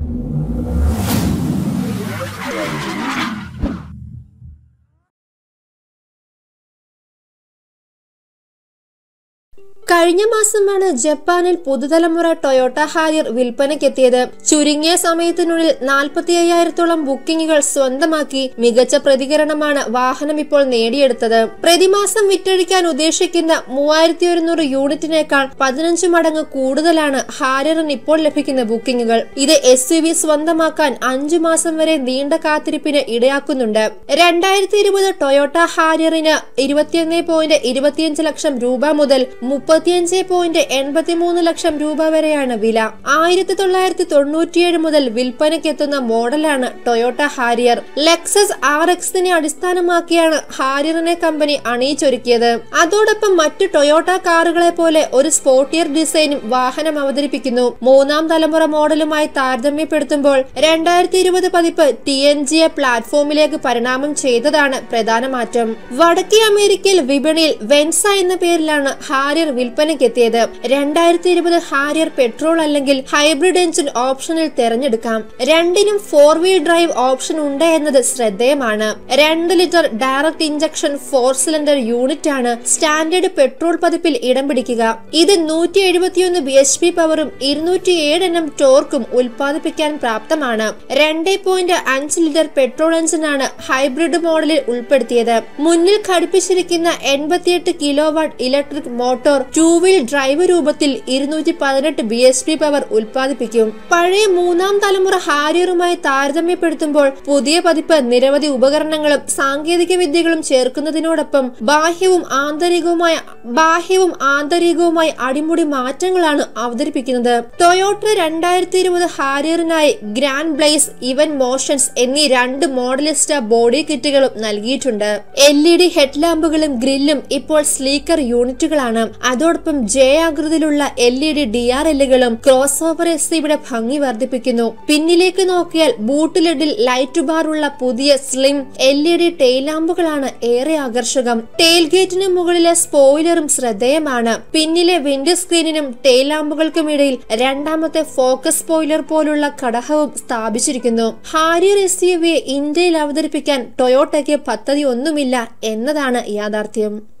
കഴിഞ്ഞ മാസമാണ് ജപ്പാനിൽ പുതുതലമുറ ടൊയോട്ട ഹാരിയർ വിൽപ്പനയ്ക്കെത്തിയത് ചുരുങ്ങിയ സമയത്തിനുള്ളിൽ നാൽപ്പത്തി അയ്യായിരത്തോളം ബുക്കിംഗുകൾ സ്വന്തമാക്കി മികച്ച പ്രതികരണമാണ് വാഹനം ഇപ്പോൾ നേടിയെടുത്തത് പ്രതിമാസം വിറ്റഴിക്കാൻ ഉദ്ദേശിക്കുന്ന മൂവായിരത്തി ഒരുന്നൂറ് യൂണിറ്റിനേക്കാൾ പതിനഞ്ച് മടങ്ങ് കൂടുതലാണ് ഹാരിയറിന് ഇപ്പോൾ ലഭിക്കുന്ന ബുക്കിംഗുകൾ ഇത് എസ് യു വി സ്വന്തമാക്കാൻ അഞ്ചു മാസം വരെ നീണ്ട കാത്തിരിപ്പിന് ഇടയാക്കുന്നുണ്ട് രണ്ടായിരത്തി ഇരുപത് ടൊയോട്ട ഹാരിയറിന് ഇരുപത്തിയൊന്ന് പോയിന്റ് ഇരുപത്തിയഞ്ച് ലക്ഷം രൂപ മുതൽ മുപ്പത്തിയഞ്ച് പോയിന്റ് എൺപത്തിമൂന്ന് ലക്ഷം രൂപ വരെയാണ് വില ആയിരത്തി തൊള്ളായിരത്തി തൊണ്ണൂറ്റിയേഴ് മുതൽ വിൽപ്പനയ്ക്കെത്തുന്ന മോഡലാണ് ടൊയോട്ട ഹാരിയർ ലെക്സസ് ആർ എക്സിനെ അടിസ്ഥാനമാക്കിയാണ് ഹാരിയറിനെ കമ്പനി അണിയിച്ചൊരുക്കിയത് അതോടൊപ്പം മറ്റു ടൊയോട്ട കാറുകളെ പോലെ ഒരു സ്പോർട്ടിയർ ഡിസൈനും വാഹനം അവതരിപ്പിക്കുന്നു മൂന്നാം തലമുറ മോഡലുമായി താരതമ്യപ്പെടുത്തുമ്പോൾ രണ്ടായിരത്തി ഇരുപത് പതിപ്പ് ടി എൻ ജിയെ പ്ലാറ്റ്ഫോമിലേക്ക് പരിണാമം ചെയ്തതാണ് പ്രധാന മാറ്റം വടക്കേ അമേരിക്കയിൽ വിപണിയിൽ വെൻസ എന്ന പേരിലാണ് ഹാരിയർ വിൽപ്പനയ്ക്കെത്തിയത് രണ്ടായിരത്തി ഇരുപത് ഹാരിയർ പെട്രോൾ അല്ലെങ്കിൽ ഹൈബ്രിഡ് എഞ്ചിൻ ഓപ്ഷനിൽ തിരഞ്ഞെടുക്കാം രണ്ടിനും ഫോർ വീൽ ഡ്രൈവ് ഓപ്ഷൻ ഉണ്ട് എന്നത് ശ്രദ്ധേയമാണ് രണ്ട് litre direct injection four cylinder unit ആണ് സ്റ്റാൻഡേർഡ് പെട്രോൾ പതിപ്പിൽ ഇടം പിടിക്കുക ഇത് നൂറ്റി എഴുപത്തിയൊന്ന് ബി എച്ച് പി പവറും ഇരുന്നൂറ്റി ഏഴ് എണ്ണം ടോർക്കും ഉൽപ്പാദിപ്പിക്കാൻ പ്രാപ്തമാണ് രണ്ട് പോയിന്റ് അഞ്ച് ലിറ്റർ പെട്രോൾ എഞ്ചിനാണ് ഹൈബ്രിഡ് മോഡലിൽ ഉൾപ്പെടുത്തിയത് മുന്നിൽ ഘടിപ്പിച്ചിരിക്കുന്ന എൺപത്തിയെട്ട് kilowatt electric motor two wheel drive രൂപത്തിൽ ഇരുന്നൂറ്റി പതിനെട്ട് ബി എച്ച് പി പവർ ഉൽപ്പാദിപ്പിക്കും പഴയ മൂന്നാം തലമുറ ഹാരിയറുമായി താരതമ്യപ്പെടുത്തുമ്പോൾ പുതിയ പതിപ്പ് നിരവധി ഉപകരണങ്ങളും സാങ്കേതിക വിദ്യകളും ചേർക്കുന്നതിനോടൊപ്പം ബാഹ്യവും ആന്തരികവുമായ ബാഹ്യവും ആന്തരികവുമായി അടിമുടി മാറ്റങ്ങളാണ് അവതരിപ്പിക്കുന്നത് ടൊയോട്ട രണ്ടായിരത്തി ഇരുപത് ഹാരിയറിനായി ഗ്രാൻഡ് ബ്ലേസ് ഇവൻ മോഷൻസ് എന്നീ രണ്ട് മോഡലിസ്റ്റ ബോഡി കിറ്റുകളും നൽകിയിട്ടുണ്ട് എൽ ഇ ഡി ഹെഡ് ലാമ്പുകളും ഗ്രില്ലും ഇപ്പോൾ സ്ലീക്കർ യൂണിറ്റുകളാണ് അതോടൊപ്പം ജെ ആകൃതിയിലുള്ള L E D D R എല്ലുകളും ക്രോസ് ഓവർ എസ് സിയുടെ ഭംഗി വർദ്ധിപ്പിക്കുന്നു പിന്നിലേക്ക് നോക്കിയാൽ ബൂട്ട് ലിഡിൽ ലൈറ്റ് ബാർ ഉള്ള പുതിയ slim L E D tail ലാമ്പുകളാണ് ഏറെ ആകർഷകം ടെയിൽ ഗേറ്റിന് മുകളിലെ സ്പോയിലറും ശ്രദ്ധേയമാണ് പിന്നിലെ വിൻഡോ സ്ക്രീനിനും ടെയിൽ ലാമ്പുകൾക്കും ഇടയിൽ രണ്ടാമത്തെ ഫോക്കസ് സ്പോയിലർ പോലുള്ള ഘടകവും സ്ഥാപിച്ചിരിക്കുന്നു ഹാരിയർ എസ് യു വിയെ ഇന്ത്യയിൽ അവതരിപ്പിക്കാൻ ടൊയോട്ടയ്ക്ക് പദ്ധതി ഒന്നുമില്ല എന്നതാണ് യാഥാർത്ഥ്യം